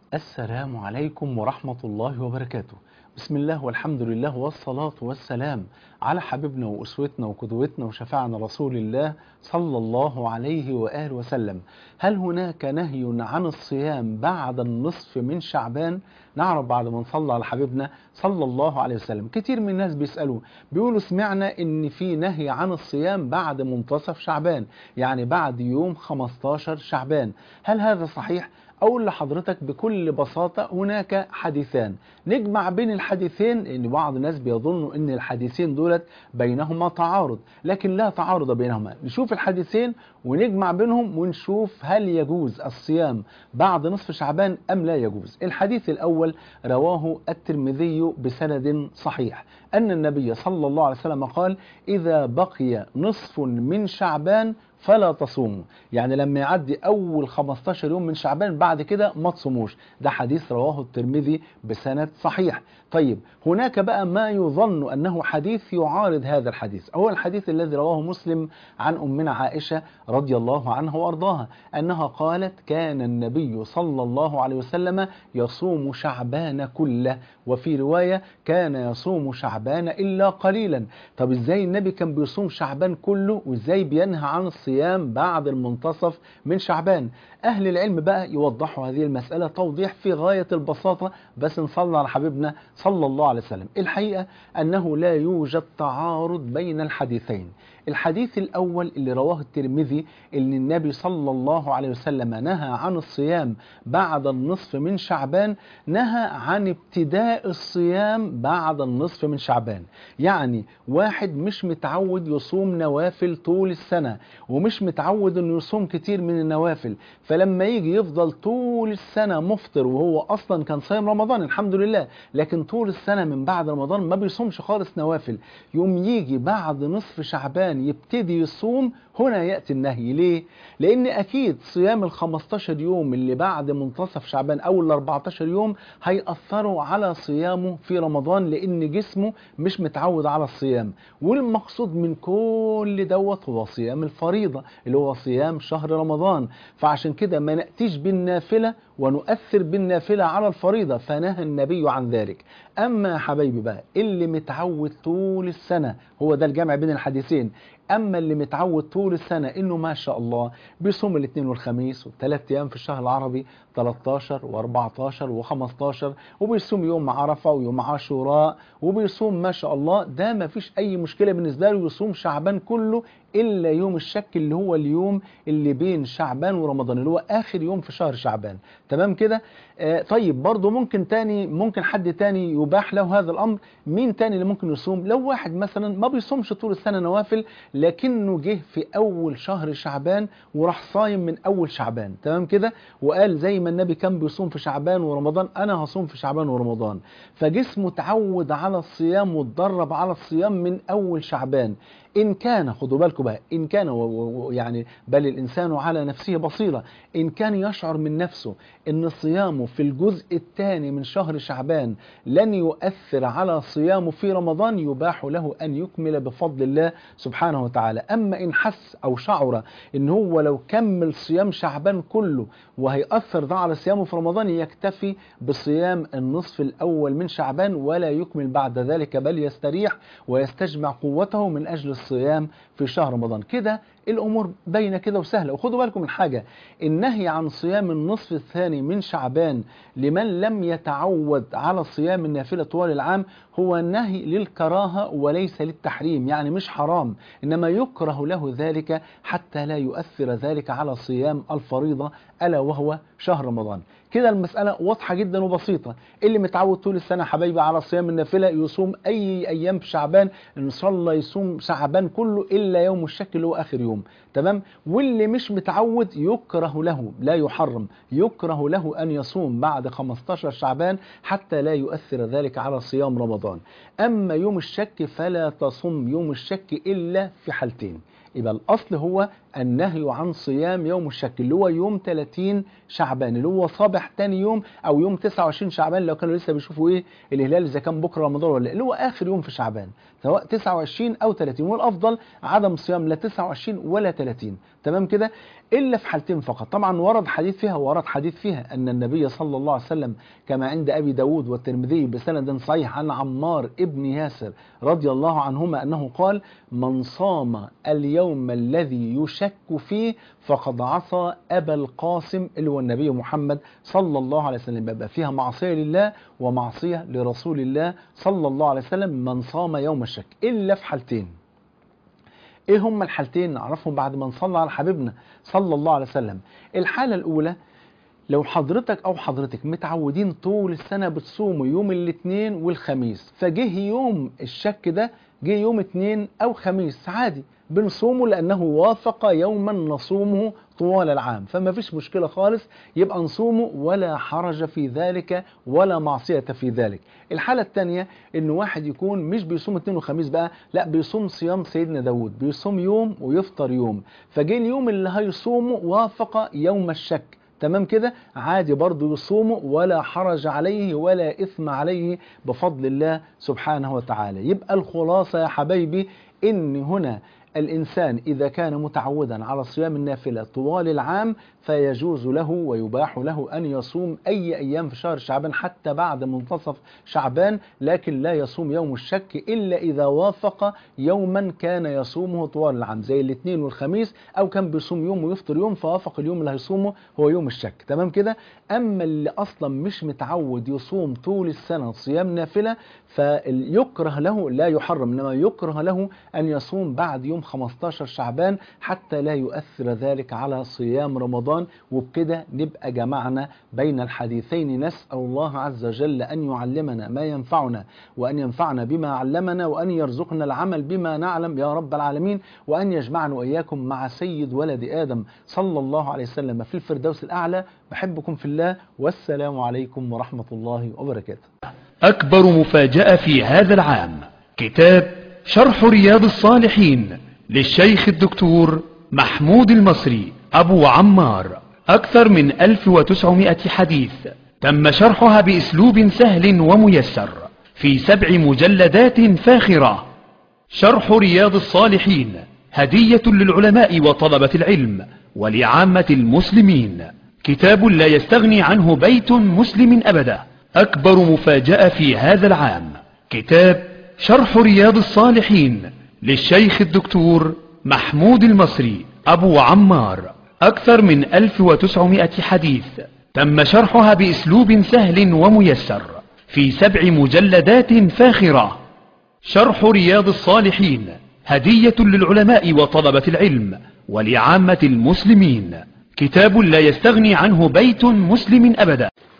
السلام عليكم ورحمة الله وبركاته بسم الله والحمد لله والصلاة والسلام على حبيبنا وأسوتنا وقدوتنا وشفاعنا رسول الله صلى الله عليه وآله وسلم هل هناك نهي عن الصيام بعد النصف من شعبان نعرف بعد ما نصلى على حبيبنا صلى الله عليه وسلم كتير من الناس بيسألوا بيقولوا سمعنا ان في نهي عن الصيام بعد منتصف شعبان يعني بعد يوم 15 شعبان هل هذا صحيح؟ أقول لحضرتك بكل بساطة هناك حديثان نجمع بين الحديثين لأن بعض الناس بيظنوا أن الحديثين دولت بينهما تعارض لكن لا تعارض بينهما نشوف الحديثين ونجمع بينهم ونشوف هل يجوز الصيام بعد نصف شعبان أم لا يجوز الحديث الأول رواه الترمذي بسند صحيح أن النبي صلى الله عليه وسلم قال إذا بقي نصف من شعبان فلا تصوموا يعني لما يعدي أول 15 يوم من شعبان بعد كده ما تصوموش ده حديث رواه الترمذي بسند صحيح طيب هناك بقى ما يظن أنه حديث يعارض هذا الحديث هو الحديث الذي رواه مسلم عن أمنا عائشة رضي الله عنها وأرضاها أنها قالت كان النبي صلى الله عليه وسلم يصوم شعبان كله وفي رواية كان يصوم شعبان إلا قليلا طب إزاي النبي كان بيصوم شعبان كله وإزاي بينهى عن الصيام بعد المنتصف من شعبان أهل العلم بقى يوضحوا هذه المسألة توضيح في غاية البساطة بس نصلي على حبيبنا صلى الله عليه وسلم الحقيقة أنه لا يوجد تعارض بين الحديثين الحديث الأول اللي رواه الترمذي أن النبي صلى الله عليه وسلم نهى عن الصيام بعد النصف من شعبان نهى عن ابتداء الصيام بعد النصف من شعبان يعني واحد مش متعود يصوم نوافل طول السنة ومش متعود انه يصوم كتير من النوافل فلما يجي يفضل طول السنة مفطر وهو أصلا كان صايم رمضان الحمد لله لكن طول السنة من بعد رمضان ما بيصومش خالص نوافل يوم يجي بعد نصف شعبان يبتدي يصوم هنا يأتي النهي ليه؟ لأن أكيد صيام ال 15 يوم اللي بعد منتصف شعبان أو ال 14 يوم هيأثروا على صيامه في رمضان لأن جسمه مش متعود على الصيام والمقصود من كل دوت هو صيام الفريضة اللي هو صيام شهر رمضان فعشان كده ما نأتيش بالنافلة ونؤثر بالنافلة على الفريضة فنهى النبي عن ذلك أما يا حبايبي بقى اللي متعود طول السنة هو ده الجمع بين الحديثين أما اللي متعود طول السنة إنه ما شاء الله بيصوم الاثنين والخميس والثلاث أيام في الشهر العربي 13 و14 و15 وبيصوم يوم عرفة ويوم عاشوراء وبيصوم ما شاء الله ده ما فيش أي مشكلة بالنسبة له يصوم شعبان كله إلا يوم الشك اللي هو اليوم اللي بين شعبان ورمضان اللي هو آخر يوم في شهر شعبان تمام كده آه طيب برضه ممكن تاني ممكن حد تاني يباح له هذا الأمر مين تاني اللي ممكن يصوم لو واحد مثلا ما بيصومش طول السنة نوافل لكنه جه في أول شهر شعبان وراح صايم من أول شعبان تمام كده وقال زي ما النبي كان بيصوم في شعبان ورمضان أنا هصوم في شعبان ورمضان فجسمه تعود على الصيام واتدرب على الصيام من أول شعبان إن كان خدوا بالكم بقى إن كان يعني بل الإنسان على نفسه بصيرة إن كان يشعر من نفسه إن صيامه في الجزء الثاني من شهر شعبان لن يؤثر على صيامه في رمضان يباح له أن يكمل بفضل الله سبحانه وتعالى أما إن حس أو شعر إن هو لو كمل صيام شعبان كله وهيأثر ده على صيامه في رمضان يكتفي بصيام النصف الأول من شعبان ولا يكمل بعد ذلك بل يستريح ويستجمع قوته من أجل الصيام في شهر رمضان كده الأمور باينة كده وسهلة وخدوا بالكم من حاجة النهي عن صيام النصف الثاني من شعبان لمن لم يتعود على صيام النافلة طوال العام هو نهي للكراهة وليس للتحريم يعني مش حرام إنما يكره له ذلك حتى لا يؤثر ذلك على صيام الفريضة ألا وهو شهر رمضان كده المسألة واضحة جدا وبسيطة اللي متعود طول السنة حبايبي على صيام النافلة يصوم أي أيام في شعبان إن شاء الله يصوم شعبان كله إلا يوم الشك اللي هو آخر يوم تمام واللي مش متعود يكره له لا يحرم يكره له أن يصوم بعد 15 شعبان حتى لا يؤثر ذلك على صيام رمضان أما يوم الشك فلا تصم يوم الشك إلا في حالتين يبقى الأصل هو النهي عن صيام يوم الشك اللي هو يوم 30 شعبان اللي هو صباح تاني يوم او يوم 29 شعبان لو كانوا لسه بيشوفوا ايه الهلال اذا كان بكره رمضان ولا اللي هو اخر يوم في شعبان سواء 29 او 30 والافضل عدم صيام لا 29 ولا 30 تمام كده الا في حالتين فقط طبعا ورد حديث فيها ورد حديث فيها ان النبي صلى الله عليه وسلم كما عند ابي داود والترمذي بسند صحيح عن عمار ابن ياسر رضي الله عنهما انه قال من صام اليوم الذي يشك فيه فقد عصى ابا القاسم اللي هو النبي محمد صلى الله عليه وسلم يبقى فيها معصيه لله ومعصيه لرسول الله صلى الله عليه وسلم من صام يوم الشك الا في حالتين ايه هم الحالتين نعرفهم بعد ما نصلي على حبيبنا صلى الله عليه وسلم الحالة الاولى لو حضرتك او حضرتك متعودين طول السنة بتصوموا يوم الاثنين والخميس فجه يوم الشك ده جه يوم اثنين او خميس عادي بنصومه لانه وافق يوما نصومه طوال العام فما فيش مشكلة خالص يبقى نصومه ولا حرج في ذلك ولا معصية في ذلك الحالة الثانية ان واحد يكون مش بيصوم اثنين وخميس بقى لا بيصوم صيام سيدنا داود بيصوم يوم ويفطر يوم فجه اليوم اللي هيصومه وافق يوم الشك تمام كده عادي برضه يصومه ولا حرج عليه ولا إثم عليه بفضل الله سبحانه وتعالى يبقى الخلاصة يا حبايبي إن هنا الإنسان إذا كان متعودا على صيام النافلة طوال العام فيجوز له ويباح له أن يصوم أي أيام في شهر شعبان حتى بعد منتصف شعبان لكن لا يصوم يوم الشك إلا إذا وافق يوما كان يصومه طوال العام زي الاثنين والخميس أو كان بيصوم يوم ويفطر يوم فوافق اليوم اللي هيصومه هو يوم الشك تمام كده أما اللي أصلا مش متعود يصوم طول السنة صيام نافلة فيكره له لا يحرم إنما يكره له أن يصوم بعد يوم 15 شعبان حتى لا يؤثر ذلك على صيام رمضان وبكده نبقى جمعنا بين الحديثين نسأل الله عز وجل أن يعلمنا ما ينفعنا وأن ينفعنا بما علمنا وأن يرزقنا العمل بما نعلم يا رب العالمين وأن يجمعنا وإياكم مع سيد ولد آدم صلى الله عليه وسلم في الفردوس الأعلى بحبكم في الله والسلام عليكم ورحمة الله وبركاته أكبر مفاجأة في هذا العام كتاب شرح رياض الصالحين للشيخ الدكتور محمود المصري أبو عمار أكثر من 1900 حديث تم شرحها بأسلوب سهل وميسر في سبع مجلدات فاخرة شرح رياض الصالحين هدية للعلماء وطلبة العلم ولعامة المسلمين كتاب لا يستغني عنه بيت مسلم أبدا أكبر مفاجأة في هذا العام كتاب شرح رياض الصالحين للشيخ الدكتور محمود المصري أبو عمار أكثر من 1900 حديث تم شرحها بأسلوب سهل وميسر في سبع مجلدات فاخرة شرح رياض الصالحين هدية للعلماء وطلبة العلم ولعامة المسلمين كتاب لا يستغني عنه بيت مسلم أبدا